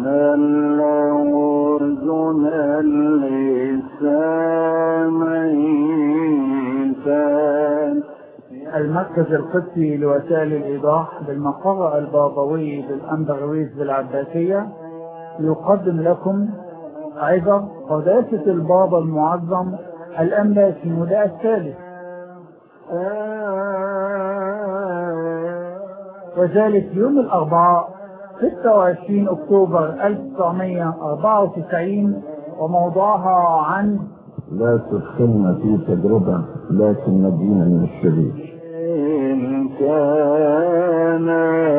له أذن للسامعين المركز القدسي لوسائل الإيضاح بالمقر البابوي بالأندرويز بالعباسية يقدم لكم عبر قداسة البابا المعظم الأنبا سينودا الثالث وذلك يوم الأربعاء 26 أكتوبر 1994 وموضوعها عن لا تدخلنا في تجربة لكن نجينا من الشرير إن كان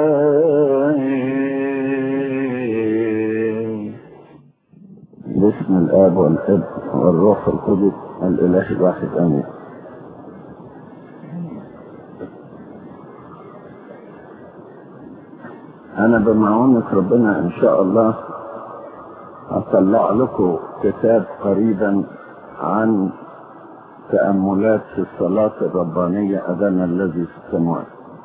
باسم الآب والابن والروح القدس الإله الواحد آمين أنا بمعونة ربنا إن شاء الله أطلع لكم كتاب قريبا عن تأملات في الصلاة الربانية أذان الذي في السماوات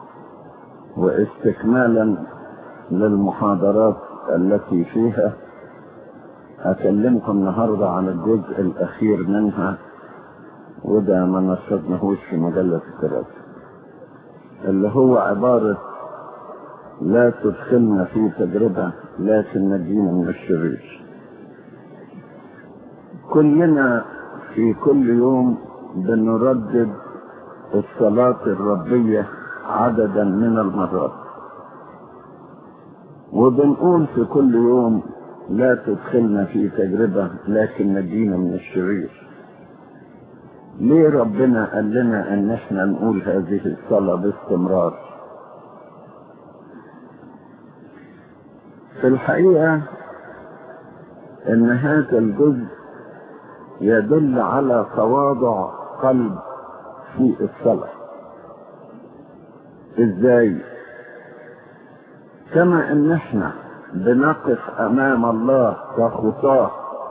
واستكمالا للمحاضرات التي فيها أكلمكم النهاردة عن الجزء الأخير منها وده ما نشرناهوش في مجلة الثلاثة اللي هو عبارة لا تدخلنا في تجربة لكن نجينا من الشرير كلنا في كل يوم بنردد الصلاة الربية عددا من المرات وبنقول في كل يوم لا تدخلنا في تجربة لكن نجينا من الشرير ليه ربنا قال لنا ان احنا نقول هذه الصلاة باستمرار في الحقيقة ان هذا الجزء يدل على تواضع قلب في الصلاة ازاي كما ان احنا بنقف امام الله كخطاه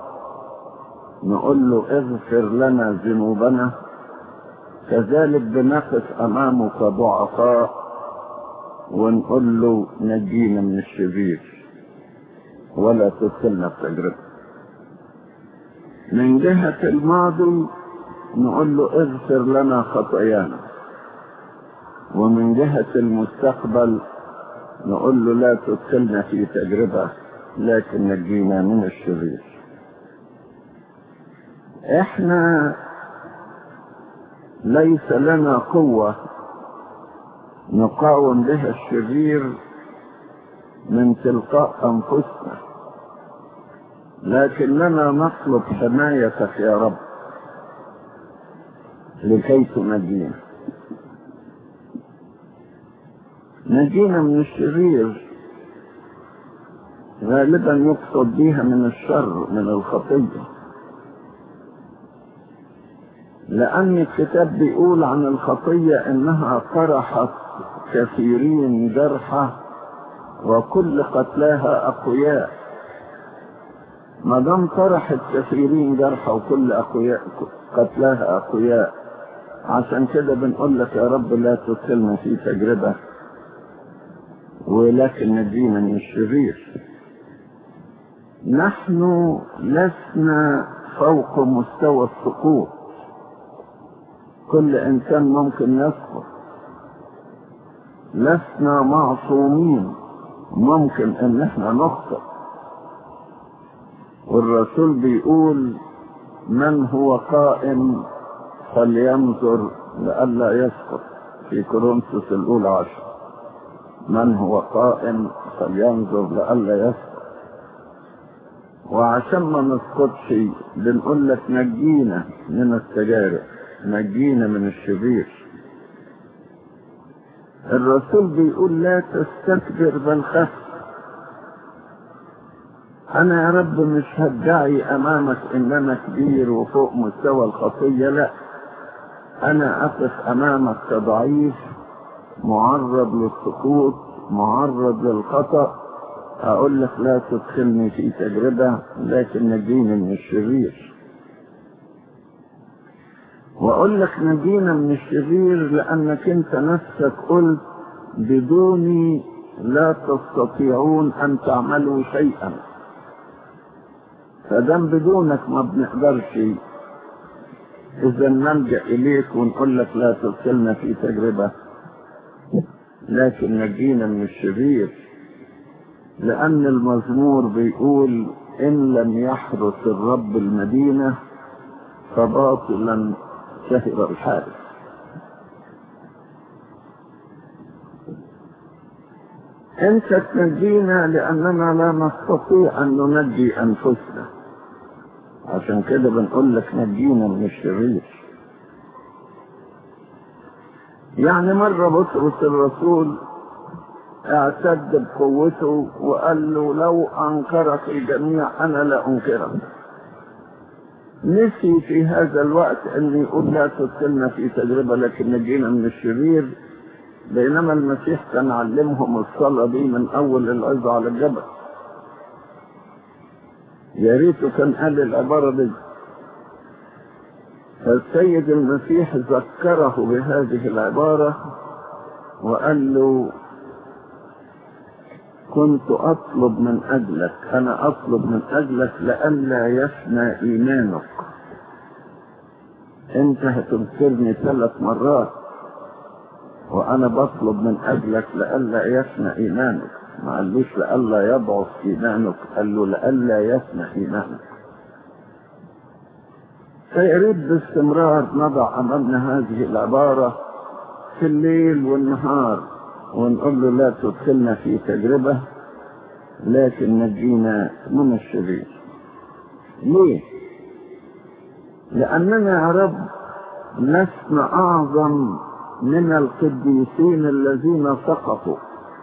نقول له اغفر لنا ذنوبنا كذلك بنقف امامه كضعفاء ونقول له نجينا من الشرير ولا تدخلنا في تجربه من جهة الماضي نقول له اغفر لنا خطايانا ومن جهة المستقبل نقول له لا تدخلنا في تجربة لكن نجينا من الشرير احنا ليس لنا قوة نقاوم بها الشرير من تلقاء انفسنا لكننا نطلب حمايتك يا رب لكي تنجينا نجينا من الشرير غالبا يقصد بها من الشر من الخطية لأن الكتاب بيقول عن الخطية إنها طرحت كثيرين جرحى وكل قتلاها أقوياء ما دام طرحت كثيرين جرحى وكل أقوياء قتلاها أقوياء عشان كده بنقول لك يا رب لا تدخلنا في تجربة ولكن نجينا من الشرير نحن لسنا فوق مستوى السقوط كل انسان ممكن يسقط لسنا معصومين ممكن ان احنا نخطئ والرسول بيقول من هو قائم فلينظر لئلا يسقط في كورنثوس الاولى عشر من هو قائم فلينظر لئلا يسقط وعشان ما نسقطش بنقول لك نجينا من التجارب نجينا من الشرير الرسول بيقول لا تستكبر بل خف انا يا رب مش هدعي امامك ان انا كبير وفوق مستوى الخطيه لا انا اقف امامك كضعيف معرض للسقوط معرض للخطأ أقول لك لا تدخلني في تجربة لكن نجيني من الشرير وأقول لك نجينا من الشرير لأنك أنت نفسك قلت بدوني لا تستطيعون أن تعملوا شيئا فدام بدونك ما بنقدرش إذا نلجأ إليك ونقول لك لا تدخلنا في تجربة لكن نجينا من الشرير لأن المزمور بيقول إن لم يحرس الرب المدينة فباطلا سهر الحارس انت تنجينا لاننا لا نستطيع ان ننجي انفسنا عشان كده بنقول لك نجينا من الشرير يعني مرة بطرس الرسول اعتد بقوته وقال له لو انكرك الجميع انا لا انكرك نسي في هذا الوقت ان يقول لا تدخلنا في تجربة لكن نجينا من الشرير بينما المسيح كان علمهم الصلاة دي من أول العظة على الجبل يا ريته كان قال العبارة دي فالسيد المسيح ذكره بهذه العبارة وقال له كنت أطلب من أجلك أنا أطلب من أجلك لئلا يفنى إيمانك أنت هتذكرني ثلاث مرات وأنا بطلب من أجلك لئلا يفنى إيمانك ما قالوش لئلا يضعف إيمانك قال له لئلا يفنى إيمانك فيريد باستمرار نضع أمامنا هذه العبارة في الليل والنهار ونقول له لا تدخلنا في تجربة لكن نجينا من الشرير ليه؟ لأننا يا رب لسنا أعظم من القديسين الذين سقطوا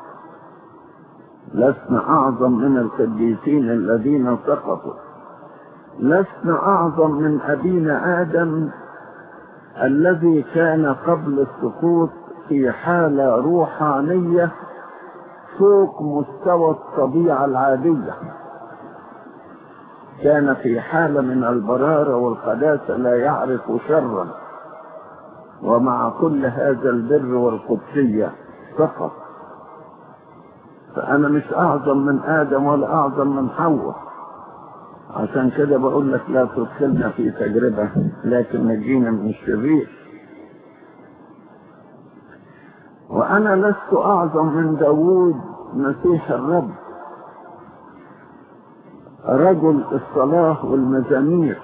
لسنا أعظم من القديسين الذين سقطوا لسنا أعظم من أبينا آدم الذي كان قبل السقوط في حالة روحانية فوق مستوى الطبيعة العادية كان في حالة من البرارة والقداسة لا يعرف شرا ومع كل هذا البر والقدسية فقط فأنا مش أعظم من آدم ولا أعظم من حواء عشان كده بقول لك لا تدخلنا في تجربة لكن نجينا من الشرير وأنا لست أعظم من داوود مسيح الرب رجل الصلاة والمزامير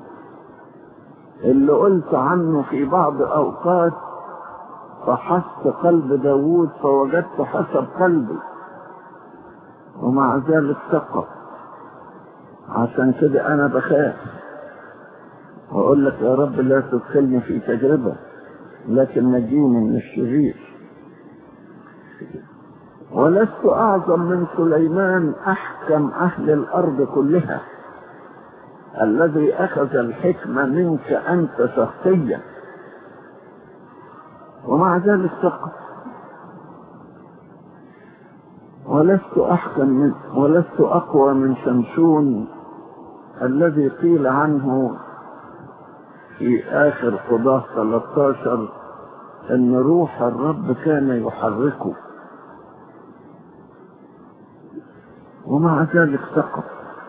اللي قلت عنه في بعض أوقات فحصت قلب داوود فوجدت حسب قلبي ومع ذلك سقط عشان كده أنا بخاف وأقول لك يا رب لا تدخلني في تجربة لكن نجيني من الشرير ولست أعظم من سليمان أحكم أهل الأرض كلها الذي أخذ الحكمة منك أنت شخصيا ومع ذلك سقط ولست أحكم من ولست أقوى من شمشون الذي قيل عنه في آخر قضاة 13 أن روح الرب كان يحركه ومع ذلك سقط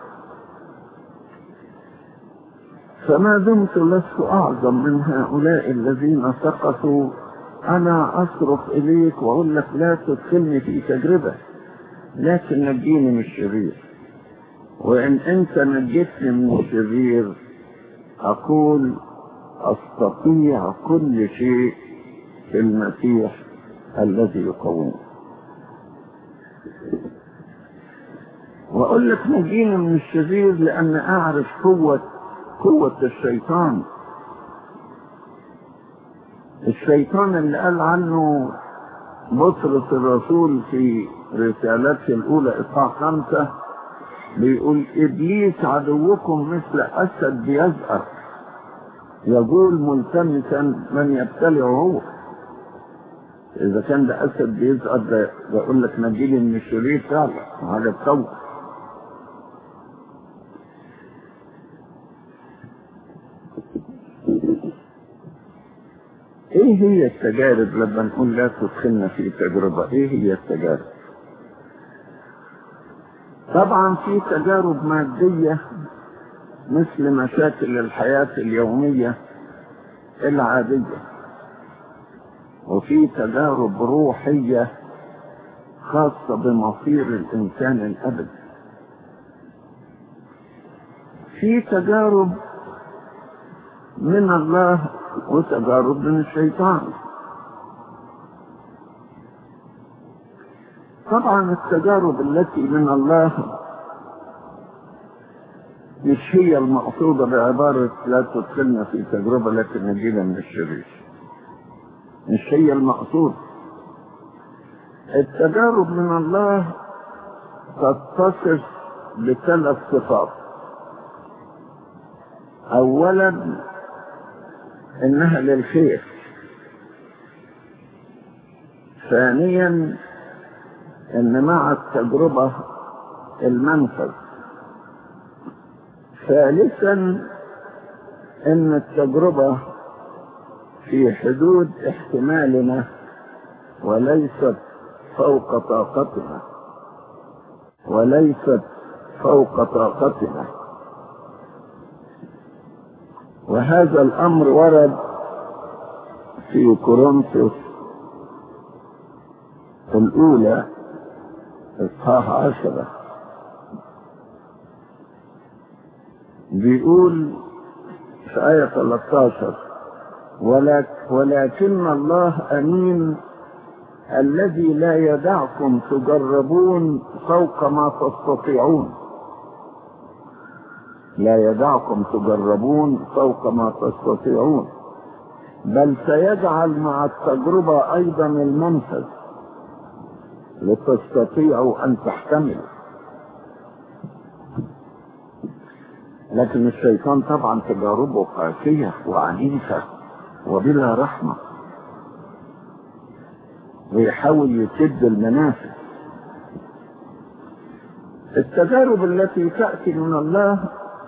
فما دمت لست أعظم من هؤلاء الذين سقطوا أنا أصرخ إليك وأقول لك لا تدخلني في تجربة لكن نجيني من الشرير وإن أنت نجيتني من الشرير أقول أستطيع كل شيء في المسيح الذي يقومني وأقول لك نجيني من الشرير لأن أعرف قوة قوة الشيطان الشيطان اللي قال عنه بطرس الرسول في رسالته الأولى إصحاح خمسة بيقول إبليس عدوكم مثل أسد بيزأر يقول ملتمسا من يبتلعه هو إذا كان ده أسد بيزأر ده بقول لك نجيلي من الشرير فعلا حاجة تخوف ايه هي التجارب لما نقول لا تدخلنا في تجربة ايه هي التجارب طبعا في تجارب مادية مثل مشاكل الحياة اليومية العادية وفي تجارب روحية خاصة بمصير الإنسان الأبدي في تجارب من الله وتجارب من الشيطان طبعا التجارب التي من الله مش هي المقصودة بعبارة لا تدخلنا في تجربة لكن نجينا من الشرير مش هي المقصود التجارب من الله تتصف بثلاث صفات اولا انها للخير ثانيا ان مع التجربة المنفذ ثالثا ان التجربة في حدود احتمالنا وليست فوق طاقتنا وليست فوق طاقتنا وهذا الامر ورد في كورنثوس الاولى اصحاح عشره بيقول في آية 13 ولك ولكن الله أمين الذي لا يدعكم تجربون فوق ما تستطيعون لا يدعكم تجربون فوق ما تستطيعون بل سيجعل مع التجربة أيضا المنفذ لتستطيعوا أن تحتملوا لكن الشيطان طبعا تجاربه قاسية وعنيفة وبلا رحمة ويحاول يسد المنافذ التجارب التي تأتي من الله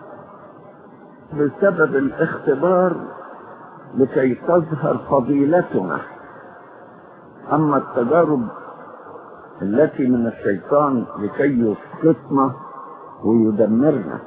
بسبب الاختبار لكي تظهر فضيلتنا أما التجارب التي من الشيطان لكي يسقطنا ويدمرنا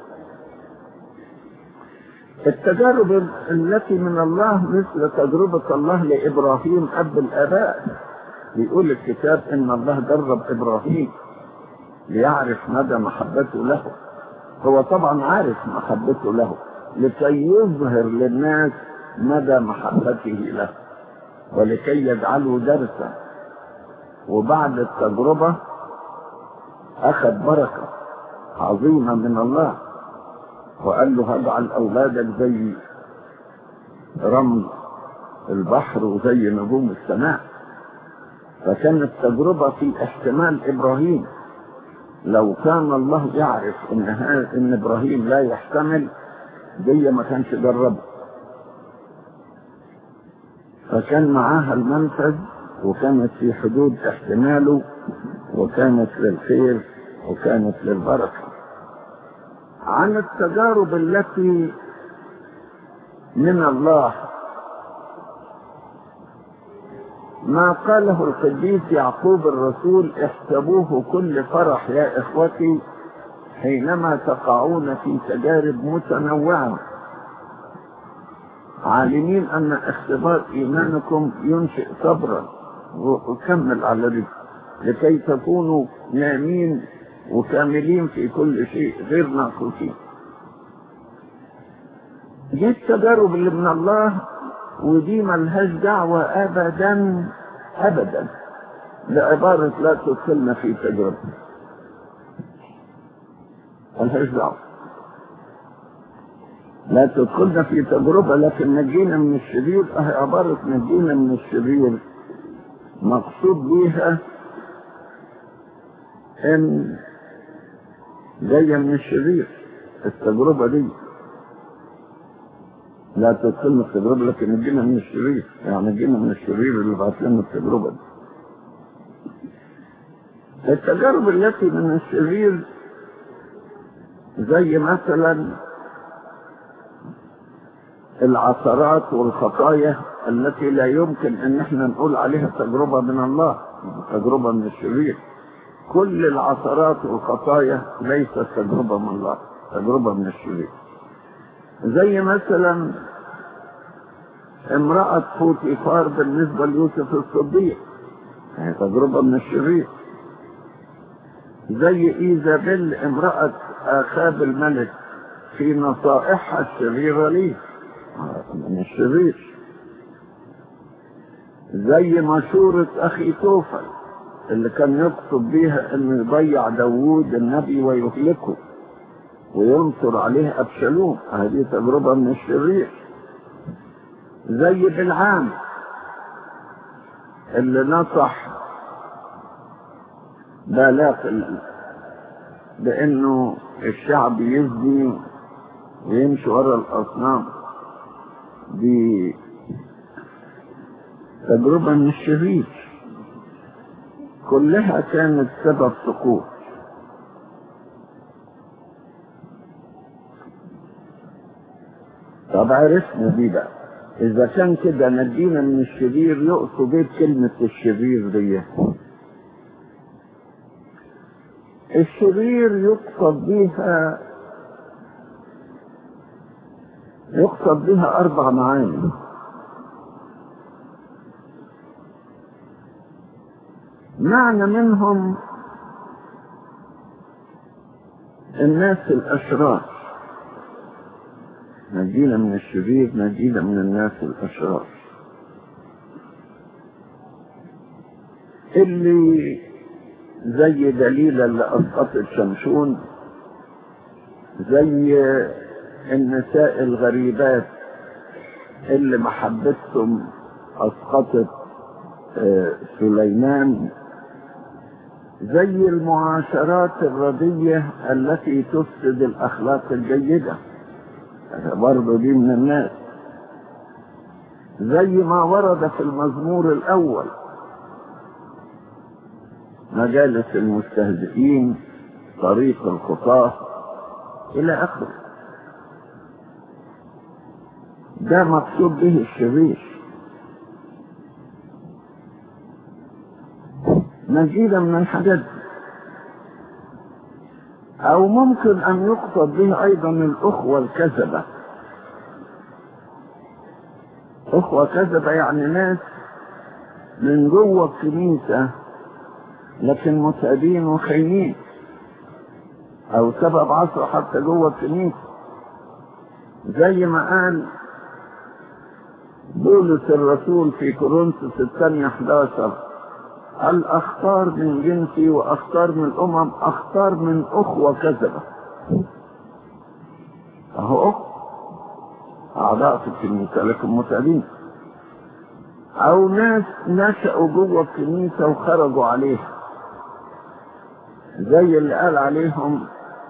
التجارب التي من الله مثل تجربة الله لإبراهيم أب الآباء بيقول الكتاب إن الله جرب إبراهيم ليعرف مدى محبته له هو طبعا عارف محبته له لكي يظهر للناس مدى محبته له ولكي يجعله درسا وبعد التجربة أخذ بركة عظيمة من الله وقال له هجعل أولادك زي رمل البحر وزي نجوم السماء فكانت تجربة في احتمال إبراهيم لو كان الله يعرف إن, إن إبراهيم لا يحتمل دي ما كانش جربه فكان معاها المنفذ وكانت في حدود احتماله وكانت للخير وكانت للبركة عن التجارب التي من الله ما قاله القديس يعقوب الرسول احسبوه كل فرح يا اخوتي حينما تقعون في تجارب متنوعة عالمين ان اختبار ايمانكم ينشئ صبرا وكمل على ذلك لكي تكونوا نامين وكاملين في كل شيء غير ناقصين دي التجارب اللي من الله ودي ملهاش دعوة ابدا ابدا لعبارة لا تدخلنا في تجربة ملهاش دعوة لا تدخلنا في تجربة لكن نجينا من الشرير اهي عبارة نجينا من الشرير مقصود بيها ان جاية من الشرير التجربة دي لا تدخلنا التجربة لكن نجينا من الشرير يعني نجينا من الشرير اللي بعت لنا التجربة دي التجارب التي من الشرير زي مثلا العثرات والخطايا التي لا يمكن ان احنا نقول عليها تجربة من الله تجربة من الشرير كل العثرات والخطايا ليست تجربة من الله تجربة من الشرير زي مثلا امرأة فوتيفار بالنسبة ليوسف الصديق هي تجربة من الشرير زي ايزابيل امرأة اخاب الملك في نصائحها الشريرة ليه من الشرير زي مشورة اخي توفل اللي كان يقصد بيها انه يضيع داوود النبي ويهلكه وينصر عليه ابشالوم هذه تجربة من الشرير زي بالعام اللي نصح بالاق بانه الشعب يزني ويمشي ورا الاصنام دي تجربة من الشرير كلها كانت سبب سقوط طب عرفنا دي بقى اذا كان كده ندينا من الشرير يقصد ايه كلمة الشرير دي الشرير يقصد بها يقصد بها اربع معاني معنى منهم الناس الاشرار نجينا من الشرير نجينا من الناس الاشرار اللي زي دليل اللي اسقطت شمشون زي النساء الغريبات اللي محبتهم اسقطت سليمان زي المعاشرات الردية التي تفسد الأخلاق الجيدة برضه دي من الناس زي ما ورد في المزمور الأول مجالس المستهزئين طريق الخطاة إلى آخره ده مقصود به الشرير مزيدا من الحاجات دي او ممكن ان يقصد به ايضا الاخوة الكذبة اخوة كذبة يعني ناس من جوه الكنيسة لكن متعبين وخاينين او سبب عصر حتى جوه الكنيسة زي ما قال بولس الرسول في كورنثوس الثانية 11 قال اختار من جنسي واختار من الامم اختار من اخوة كذبة اهو اخوة اعضاء في الكنيسة لكن متعبين او ناس نشأوا جوه الكنيسة وخرجوا عليها زي اللي قال عليهم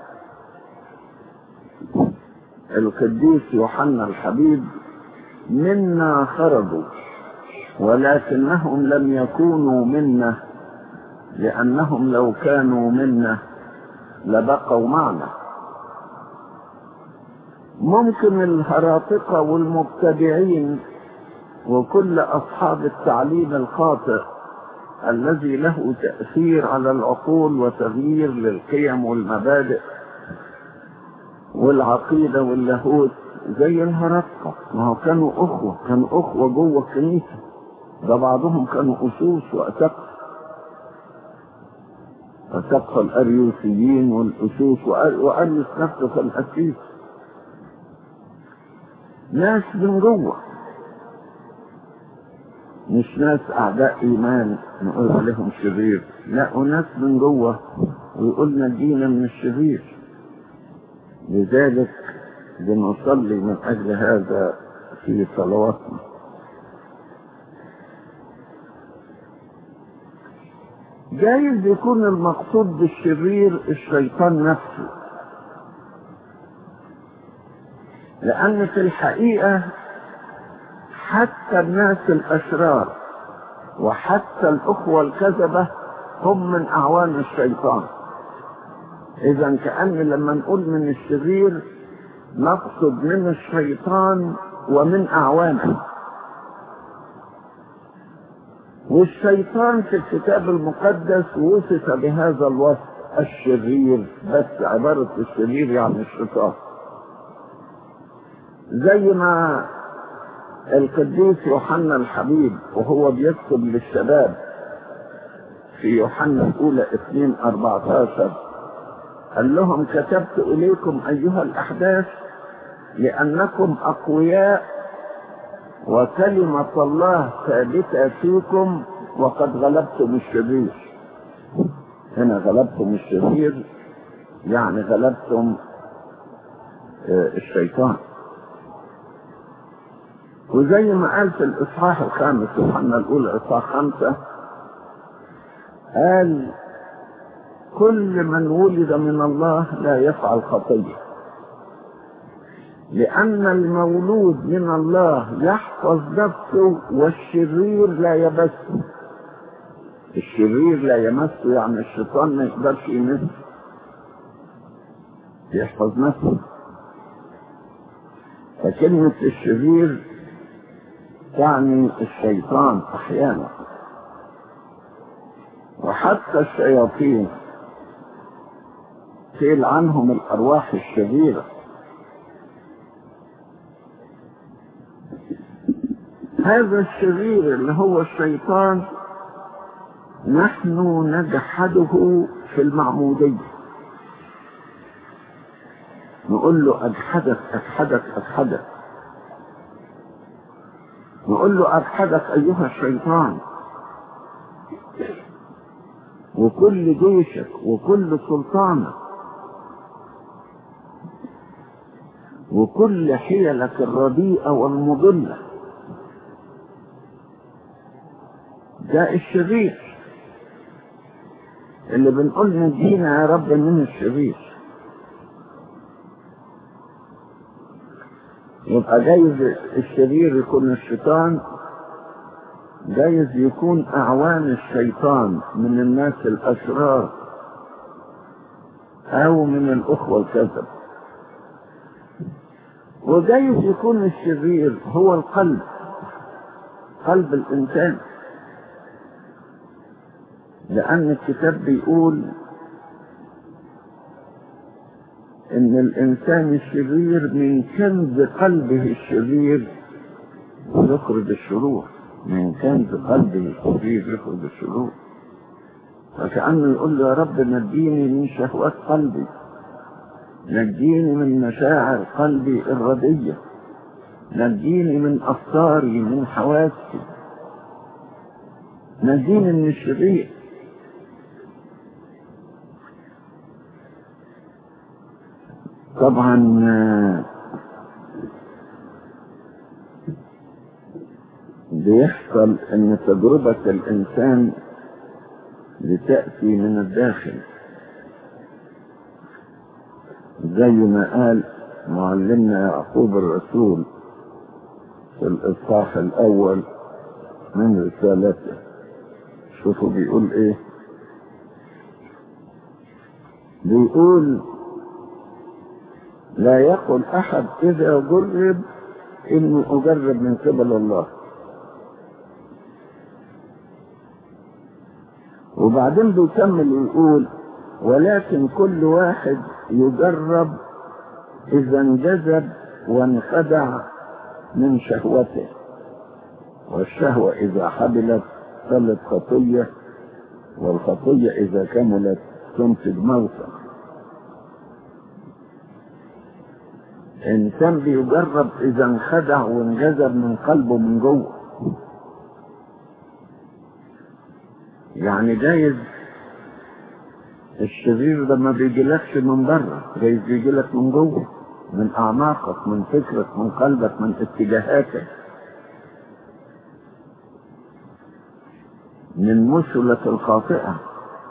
القديس يوحنا الحبيب منا خرجوا ولكنهم لم يكونوا منا لأنهم لو كانوا منا لبقوا معنا ممكن الهراطقة والمبتدعين وكل أصحاب التعليم الخاطئ الذي له تأثير على العقول وتغيير للقيم والمبادئ والعقيدة واللاهوت زي الهرطقة ما هو كانوا أخوة كانوا أخوة جوه الكنيسة ده بعضهم كانوا أسوس وأسقف أسقف الأريوسيين والأسوس وأريوس نفسه في الأسيس ناس من جوه مش ناس أعداء إيمان نقول عليهم شرير لا وناس من جوه ويقول نجينا من الشرير لذلك بنصلي من أجل هذا في صلواتنا جايز يكون المقصود بالشرير الشيطان نفسه لأن في الحقيقة حتى الناس الأشرار وحتى الأخوة الكذبة هم من أعوان الشيطان إذا كأن لما نقول من الشرير نقصد من الشيطان ومن أعوانه والشيطان في الكتاب المقدس وصف بهذا الوصف الشرير بس عبارة الشرير يعني الشيطان زي ما القديس يوحنا الحبيب وهو بيكتب للشباب في يوحنا الأولى 2 14 قال لهم كتبت إليكم أيها الأحداث لأنكم أقوياء وكلمة الله ثابتة فيكم وقد غلبتم الشرير هنا غلبتم الشرير يعني غلبتم الشيطان وزي ما قال في الإصحاح الخامس يوحنا الأولى إصحاح خمسة قال كل من ولد من الله لا يفعل خطية لأن المولود من الله يحفظ نفسه والشرير لا يمسه الشرير لا يمسه يعني الشيطان ما يقدرش يمسه يحفظ نفسه فكلمة الشرير تعني الشيطان أحيانا وحتى الشياطين قيل عنهم الأرواح الشريرة هذا الشرير اللي هو الشيطان نحن نجحده في المعمودية نقول له أجحدك أجحدك أجحدك نقول له أجحدك أيها الشيطان وكل جيشك وكل سلطانك وكل حيلك الرديئة والمضلة ده الشرير اللي بنقول نجينا يا رب من الشرير يبقى جايز الشرير يكون الشيطان جايز يكون أعوان الشيطان من الناس الأشرار أو من الأخوة الكذب وجايز يكون الشرير هو القلب قلب الإنسان لأن الكتاب بيقول إن الإنسان الشرير من كنز قلبه الشرير يخرج الشرور من كنز قلبه الشرير يخرج الشرور فكأنه يقول له يا رب نجيني من شهوات قلبي نجيني من مشاعر قلبي الردية نجيني من أفكاري من حواسي نجيني من الشرير طبعا بيحصل ان تجربة الانسان بتأتي من الداخل زي ما قال معلمنا يعقوب الرسول في الاصحاح الاول من رسالته شوفوا بيقول ايه بيقول لا يقل احد اذا جرب اني اجرب من قبل الله وبعدين بيكمل ويقول ولكن كل واحد يجرب اذا انجذب وانخدع من شهوته والشهوة اذا حبلت صلت خطية والخطية اذا كملت تنتج موتا انسان بيجرب اذا انخدع وانجذب من قلبه من جوه يعني جايز الشرير ده ما بيجيلكش من بره جايز بيجيلك من جوه من اعماقك من فكرك من قلبك من اتجاهاتك من مثلة الخاطئة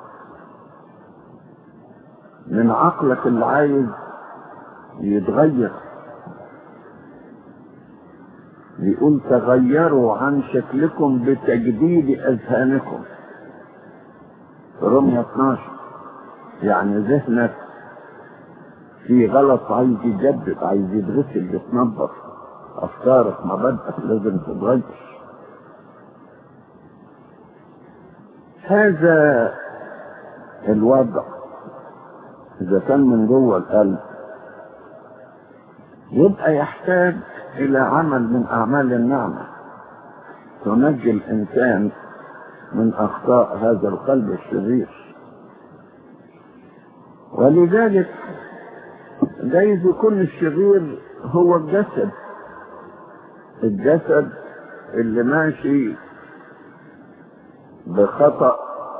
من عقلك اللي عايز يتغير يقول تغيروا عن شكلكم بتجديد اذهانكم رمية 12 يعني ذهنك في غلط عايز يجدد عايز يتغسل يتنظف افكارك مبادئك لازم تتغير هذا الوضع اذا كان من جوه القلب يبقى يحتاج إلى عمل من أعمال النعمة تنجي الإنسان من أخطاء هذا القلب الشرير ولذلك جايز يكون الشرير هو الجسد الجسد اللي ماشي بخطأ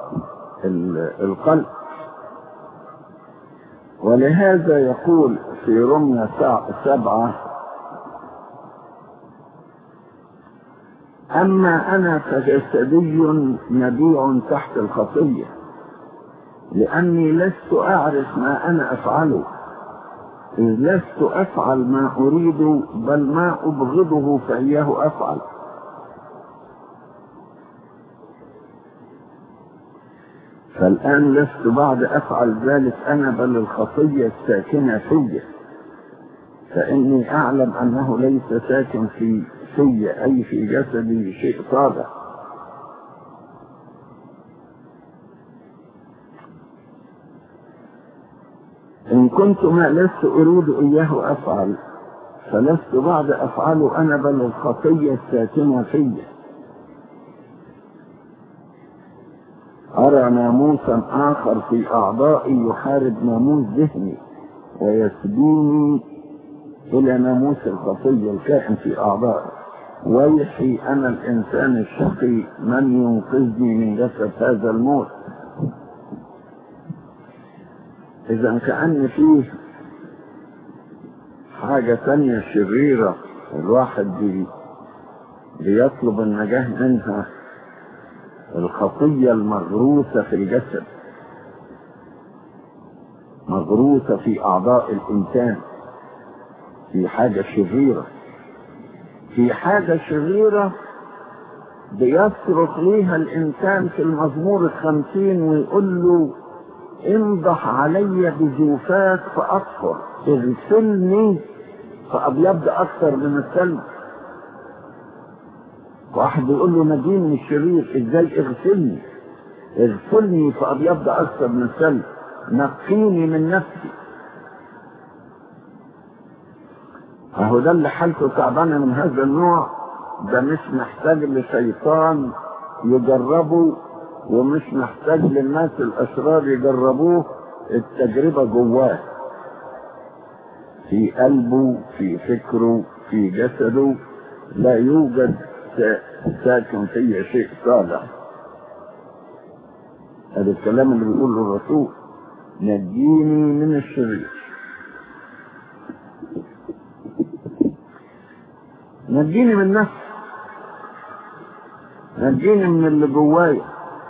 القلب ولهذا يقول في رمية سبعة أما أنا فجسدي مبيع تحت الخطية لأني لست أعرف ما أنا أفعله إذ لست أفعل ما أريد بل ما أبغضه فإياه أفعل فالآن لست بعد أفعل ذلك أنا بل الخطية الساكنة في فإني أعلم أنه ليس ساكن في في أي في جسدي شيء طابع إن كنت ما لست أريد إياه أفعل فلست بعد أفعله أنا بل الخطية الساكنة في أرى ناموسا آخر في أعضائي يحارب ناموس ذهني ويسبيني إلى ناموس الخطية الكائن في أعضائي ويحي أنا الإنسان الشقي من ينقذني من جسد هذا الموت إذا كأن فيه حاجة تانية شريرة الواحد بي بيطلب النجاة منها الخطية المغروسة في الجسد مغروسة في أعضاء الإنسان في حاجة شريرة في حاجة شريرة بيصرخ ليها الإنسان في المزمور الخمسين ويقول له انضح علي بزوفات فأطهر اغسلني فأبيض أكثر من الثلج واحد بيقول له نجيني من الشرير ازاي اغسلني اغسلني فأبيض أكثر من الثلج نقيني من نفسي اهو ده اللي حالته تعبانه من هذا النوع ده مش محتاج لشيطان يجربه ومش محتاج للناس الاشرار يجربوه التجربه جواه في قلبه في فكره في جسده لا يوجد ساكن فيه شيء صالح هذا الكلام اللي بيقوله الرسول نجيني من الشرير نجيني من نفسي نجيني من اللي جوايا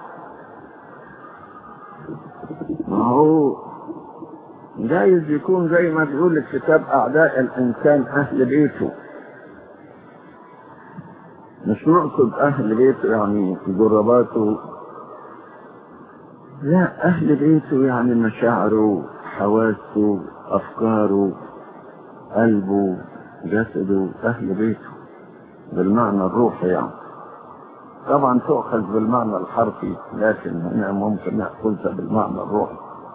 ما هو جايز يكون زي ما بيقول الكتاب اعداء الانسان اهل بيته مش نقصد اهل بيته يعني جرباته لا اهل بيته يعني مشاعره حواسه افكاره قلبه جسده اهل بيته بالمعنى الروحي يعني طبعا تؤخذ بالمعنى الحرفي لكن هنا ممكن ناخذها بالمعنى الروحي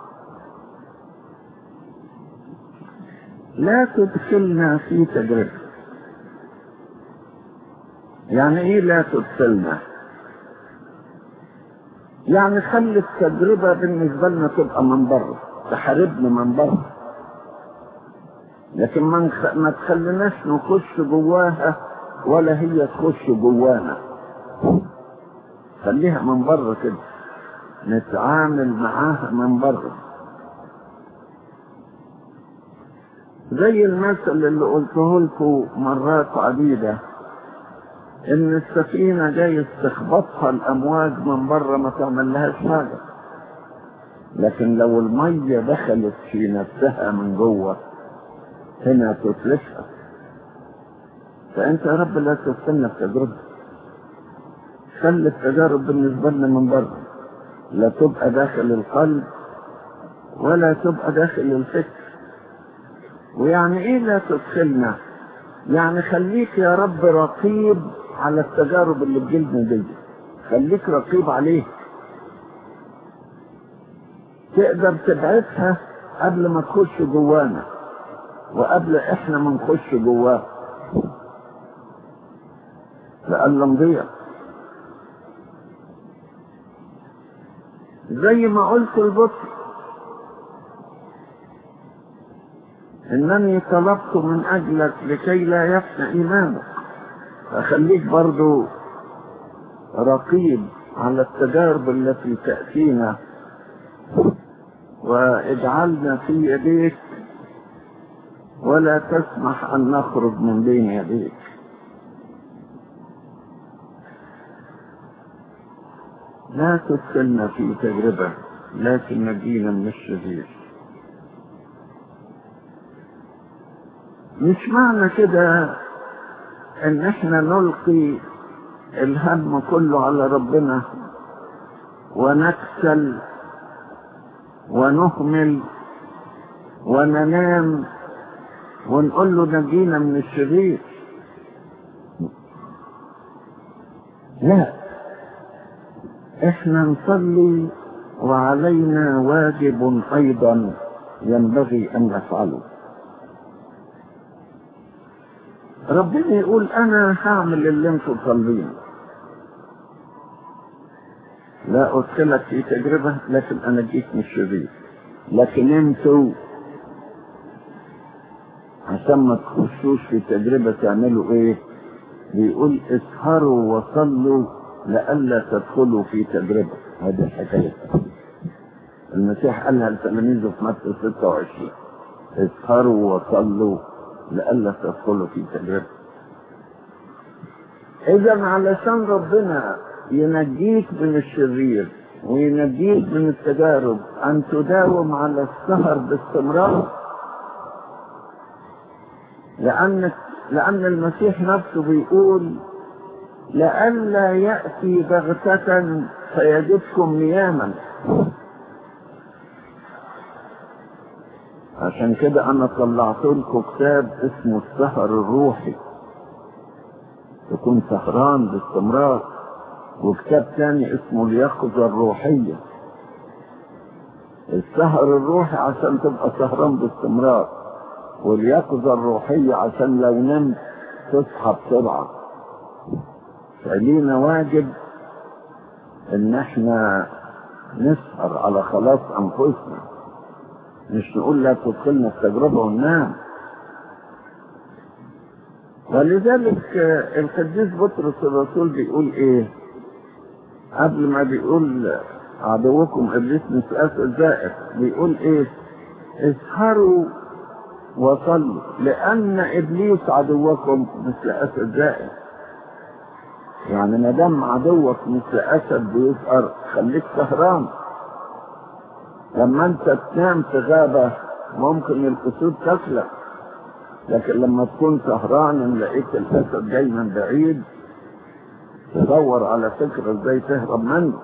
لا تدخلنا في تجربه يعني ايه لا تدخلنا يعني خلي التجربة بالنسبة لنا تبقى من بره تحاربنا من بره لكن ما نخ... ما تخليناش نخش جواها ولا هي تخش جوانا خليها من بره كده نتعامل معاها من بره زي المثل اللي قلته لكم مرات عديده ان السفينة جاي تخبطها الامواج من بره ما تعملهاش حاجة لكن لو المية دخلت في نفسها من جوه هنا تتلفها فانت يا رب لا تستنى التجربة خلي التجارب بالنسبة لنا من بره لا تبقى داخل القلب ولا تبقى داخل الفكر ويعني ايه لا تدخلنا يعني خليك يا رب رقيب على التجارب اللي بجلدنا دي خليك رقيب عليه تقدر تبعدها قبل ما تخش جوانا وقبل احنا ما نخش جواه لألا نضيع زي ما قلت البطل انني طلبت من اجلك لكي لا يفنى ايمانك فخليك برضو رقيب على التجارب التي تأتينا واجعلنا في يديك ولا تسمح ان نخرج من بين يديك لا تدخلنا في تجربة لكن نجينا من الشرير مش معنى كده ان احنا نلقي الهم كله على ربنا ونكسل ونهمل وننام ونقول له نجينا من الشرير لا احنا نصلي وعلينا واجب ايضا ينبغي ان نفعله ربنا يقول انا هعمل اللي انتوا طالبينه لا ادخلك في تجربة لكن انا جيت من الشرير لكن انتوا عشان ما تخشوش في تجربة تعملوا ايه بيقول اسهروا وصلوا لئلا تدخلوا في تجربة هذه الحكاية المسيح قالها لتلاميذه في متى 26 اسهروا وصلوا لئلا تدخلوا في تجربة إذا علشان ربنا ينجيك من الشرير وينجيك من التجارب أن تداوم على السهر باستمرار لأن لأن المسيح نفسه بيقول لئلا يأتي بغتة فيجدكم نياما عشان كده أنا طلعت لكم كتاب اسمه السهر الروحي تكون سهران باستمرار وكتاب تاني اسمه اليقظة الروحية السهر الروحي عشان تبقى سهران باستمرار واليقظة الروحية عشان لو نمت تصحى بسرعة فلينا واجب ان احنا نسهر على خلاص انفسنا مش نقول لا تدخلنا التجربة وننام ولذلك القديس بطرس الرسول بيقول ايه قبل ما بيقول عدوكم ابليس مثل اسد زائر بيقول ايه اسهروا وصلوا لان ابليس عدوكم مثل اسد زائر يعني ما دام عدوك مثل اسد بيسهر خليك سهران لما انت تنام في غابه ممكن الاسود تاكلك لكن لما تكون سهران ان لقيت الاسد جاي من بعيد تدور على فكره ازاي تهرب منه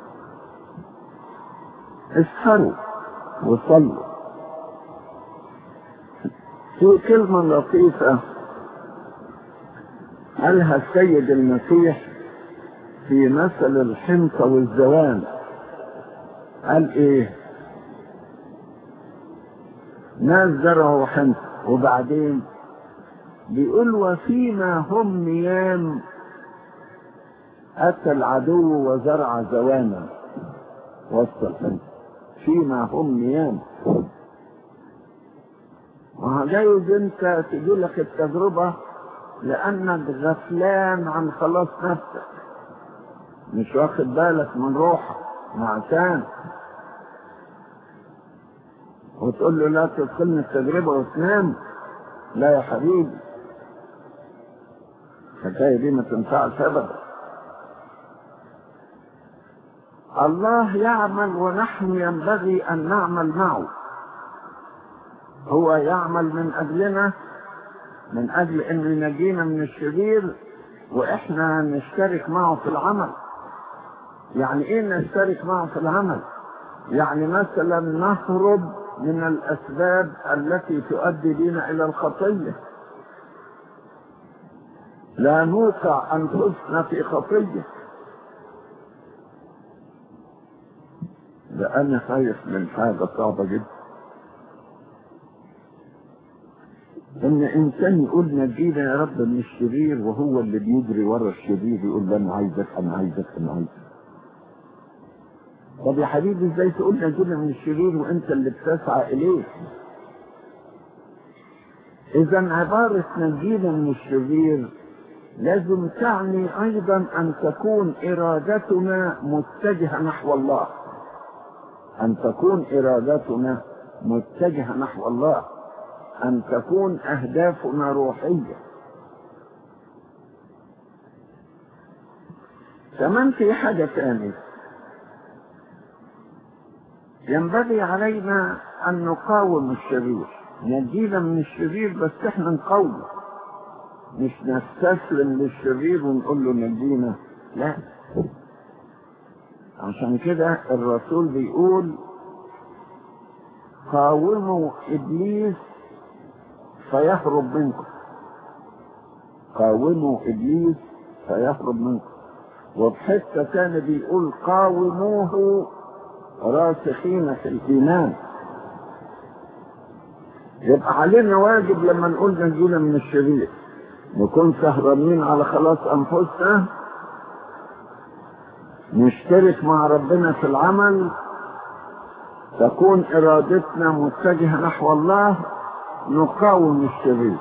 اسهروا وصلوا في كلمة لطيفة قالها السيد المسيح في مثل الحنطة والزوان قال ايه ناس زرعوا حنطة وبعدين بيقول وفيما هم نيام أتى العدو وزرع زوانا وسط الحنطة فيما هم نيام وجايز انت تجيلك التجربة لأنك غفلان عن خلاص نفسك مش واخد بالك من روحك نعسان وتقول له لا تدخلني التجربة وتنام لا يا حبيبي الحكاية دي ما تنفعش أبدا الله يعمل ونحن ينبغي أن نعمل معه هو يعمل من أجلنا من أجل أن ينجينا من الشرير وإحنا نشترك معه في العمل يعني إيه نشترك معه في العمل يعني مثلا نهرب من الأسباب التي تؤدي بنا إلى الخطية لا نوقع أنفسنا في خطية ده أنا خايف من حاجة صعبة جدا ان انسان يقول نجينا يا رب من الشرير وهو اللي بيجري ورا الشرير يقول له انا عايزك انا عايزك انا عايزك طب يا حبيبي ازاي تقول نجينا من الشرير وانت اللي بتسعى اليه اذا عبارة نجينا من الشرير لازم تعني ايضا ان تكون ارادتنا متجهة نحو الله ان تكون ارادتنا متجهة نحو الله ان تكون اهدافنا روحية كمان في حاجة ثانية ينبغي علينا ان نقاوم الشرير نجينا من الشرير بس احنا نقاومه مش نستسلم للشرير ونقول له نجينا لا عشان كده الرسول بيقول قاوموا ابليس فيهرب منكم قاوموا ابليس فيهرب منكم وبحته كان بيقول قاوموه راسخين في الايمان يبقى علينا واجب لما نقول نجينا من الشرير نكون سهرانين على خلاص انفسنا نشترك مع ربنا في العمل تكون ارادتنا متجهه نحو الله نقاوم الشرير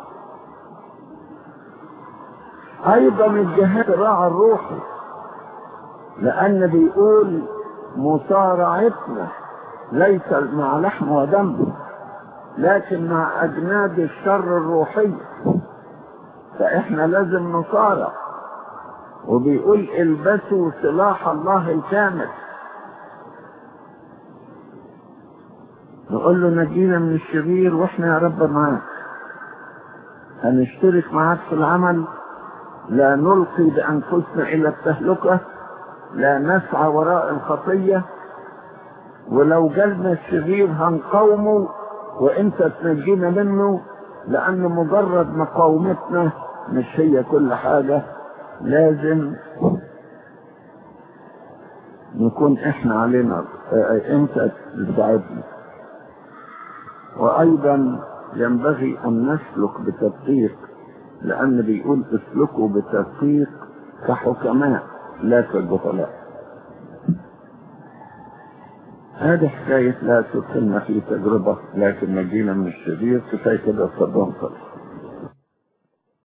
ايضا الجهاد الراعي الروحي لان بيقول مصارعتنا ليس مع لحم ودم لكن مع اجناد الشر الروحي فاحنا لازم نصارع وبيقول البسوا سلاح الله الكامل نقول له نجينا من الشرير واحنا يا رب معاك هنشترك معاك في العمل لا نلقي بانفسنا الى التهلكه لا نسعى وراء الخطيه ولو جالنا الشرير هنقاومه وانت تنجينا منه لان مجرد مقاومتنا مش هي كل حاجة لازم نكون احنا علينا انت تساعدنا وايضا ينبغي ان نسلك بتدقيق لان بيقول اسلكوا بتدقيق كحكماء لا كجهلاء هذه حكاية لا تدخلنا في تجربة لكن نجينا من الشرير كفاية كده صدام خلص